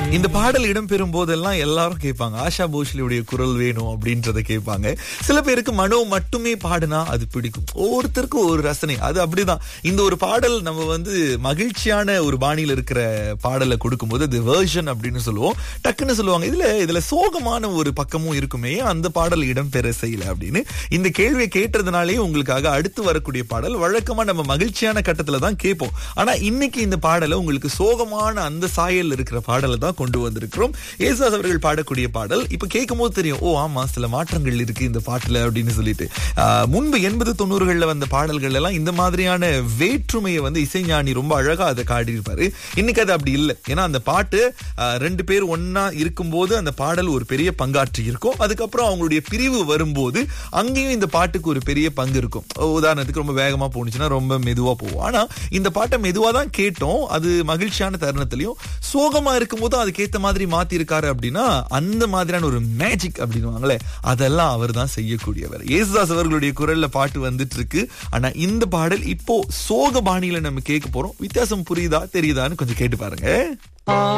இந்த பாடல் இடம்பெறும் போதெல்லாம் எல்லாரும் கேட்பாங்க ஆஷா போஸ்லியுடைய குரல் வேணும் அப்படின்றத கேட்பாங்க சில பேருக்கு மனோ மட்டுமே பாடுனா அது பிடிக்கும் ஒவ்வொருத்தருக்கும் ஒரு ரசனை அது அப்படிதான் இந்த ஒரு பாடல் நம்ம வந்து மகிழ்ச்சியான ஒரு பாணியில இருக்கிற பாடலை கொடுக்கும்போது அது வேர்ஷன் அப்படின்னு சொல்லுவோம் டக்குன்னு சொல்லுவாங்க இதுல இதுல சோகமான ஒரு பக்கமும் இருக்குமே ஏன் அந்த பாடல் இடம்பெற செய்யல அப்படின்னு இந்த கேள்வியை கேட்டதுனாலேயே உங்களுக்காக அடுத்து வரக்கூடிய பாடல் வழக்கமா நம்ம மகிழ்ச்சியான கட்டத்துல தான் கேட்போம் ஆனா இன்னைக்கு இந்த பாடலை உங்களுக்கு சோகமான அந்த சாயல் இருக்கிற பாடலை தான் கொண்டு வந்திருக்கிறோம் ஏசுதாஸ் அவர்கள் பாடக்கூடிய பாடல் இப்ப கேட்கும் போது தெரியும் ஓ ஆமா சில மாற்றங்கள் இருக்கு இந்த பாட்டுல அப்படின்னு சொல்லிட்டு ஆஹ், முன்பு எண்பது தொண்ணூறுகள்ல வந்த பாடல்கள் எல்லாம் இந்த மாதிரியான வேற்றுமையை வந்து இசைஞானி ரொம்ப அழகா அதை காட்டியிருப்பாரு இன்னைக்கு அது அப்படி இல்லை ஏன்னா அந்த பாட்டு ஆஹ், ரெண்டு பேர் ஒன்னா இருக்கும்போது அந்த பாடல் ஒரு பெரிய பங்காற்றி இருக்கும் அதுக்கப்புறம் அவங்களுடைய பிரிவு வரும்போது அங்கேயும் இந்த பாட்டுக்கு ஒரு பெரிய பங்கு இருக்கும் உதாரணத்துக்கு ரொம்ப வேகமா போனுச்சுன்னா ரொம்ப மெதுவா போகும் ஆனா இந்த பாட்டை மெதுவா தான் கேட்டோம் அது மகிழ்ச்சியான தருணத்திலையும் சோகமா இருக்கும்போது அதுக்கேத்த மாதிரி மாத்தி இருக்காரு அப்படின்னா அந்த மாதிரியான ஒரு மேஜிக் அப்படின்னுவாங்களே அதெல்லாம் அவர் தான் செய்யக்கூடியவர் ஏசுதாஸ் அவர்களுடைய குரல்ல பாட்டு வந்துட்டு இருக்கு ஆனா இந்த பாடல் இப்போ சோக பாணியில நம்ம கேட்க போறோம் வித்தியாசம் புரியுதா தெரியுதான்னு கொஞ்சம் கேட்டு பாருங்க